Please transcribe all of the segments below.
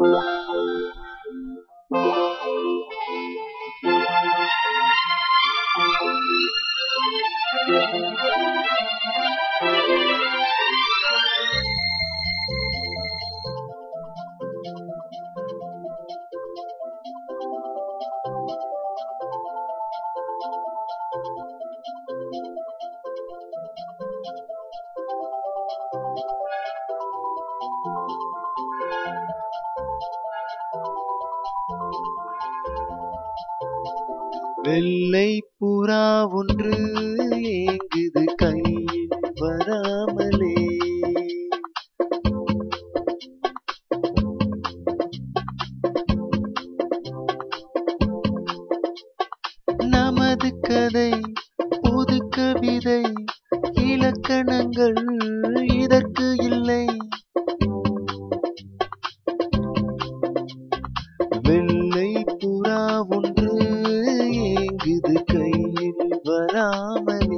வெள்ளை புறா ஒன்று ஏங்குது கையில் வராமலே நமது கதை புது கவிதை இலக்கணங்கள் இதற்கு இல்லை வெள்ளை புறா ஒன்று ஏங்குது கையில் வராமலே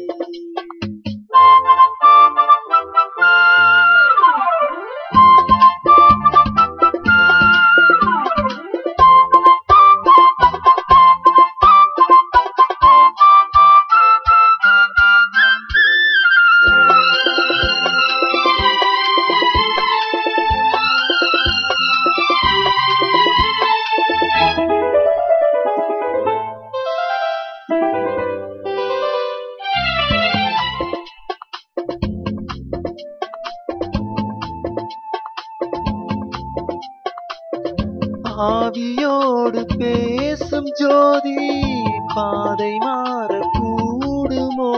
ஆவியோடு பேசும் ஜோதி பாதை மாறக்கூடுமோ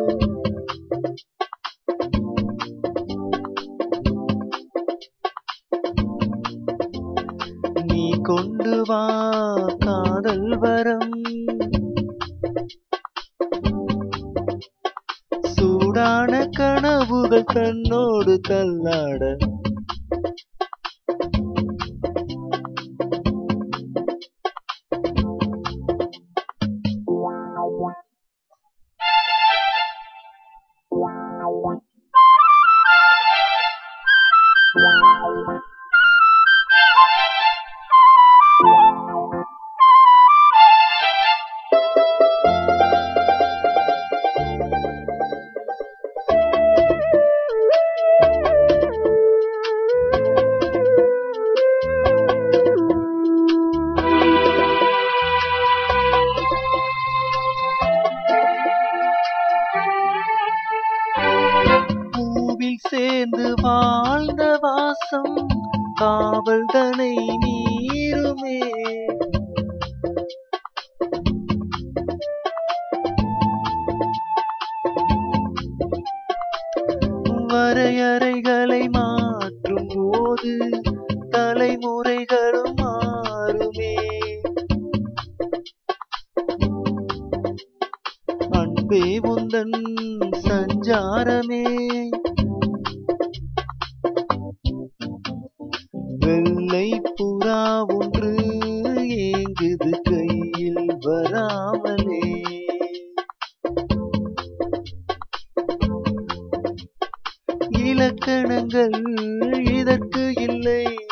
நீ கொண்டு வா காதல் வரம் சூடான கனவுகள் தன்னோடு தள்ளாட பூவில் சேர்ந்து வாழ்ந்த வாசம் காவல் தனை நீருமே வரையறைகளை மாற்றும் போது தலைமுறைகளும் மாறுமே அன்பே உந்தன் சஞ்சாரமே வெள்ளை புறா ஒன்று ஏங்குது கையில் வராமலே இலக்கணங்கள் இதற்கு இல்லை